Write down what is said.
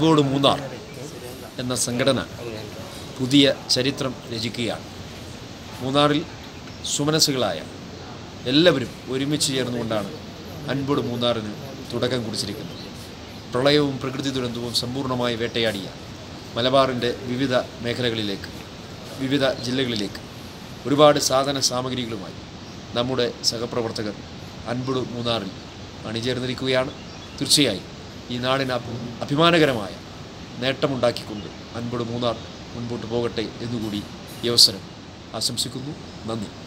അൻപോട് മൂന്നാർ എന്ന സംഘടന പുതിയ ചരിത്രം രചിക്കുകയാണ് മൂന്നാറിൽ സുമനസ്സുകളായ എല്ലാവരും ഒരുമിച്ച് ചേർന്നുകൊണ്ടാണ് അൻപോട് മൂന്നാറിന് തുടക്കം കുറിച്ചിരിക്കുന്നത് പ്രളയവും പ്രകൃതി ദുരന്തവും സമ്പൂർണ്ണമായി വേട്ടയാടിയ മലബാറിൻ്റെ വിവിധ മേഖലകളിലേക്ക് വിവിധ ജില്ലകളിലേക്ക് ഒരുപാട് സാധന സാമഗ്രികളുമായി നമ്മുടെ സഹപ്രവർത്തകർ അൻപുട് മൂന്നാറിൽ അണിചേർന്നിരിക്കുകയാണ് തീർച്ചയായും ഈ നാടിന് അഭി- അഭിമാനകരമായ നേട്ടമുണ്ടാക്കിക്കൊണ്ട് അൻപുട് മൂന്നാർ മുൻപോട്ട് പോകട്ടെ എന്നുകൂടി ഈ അവസരം ആശംസിക്കുന്നു നന്ദി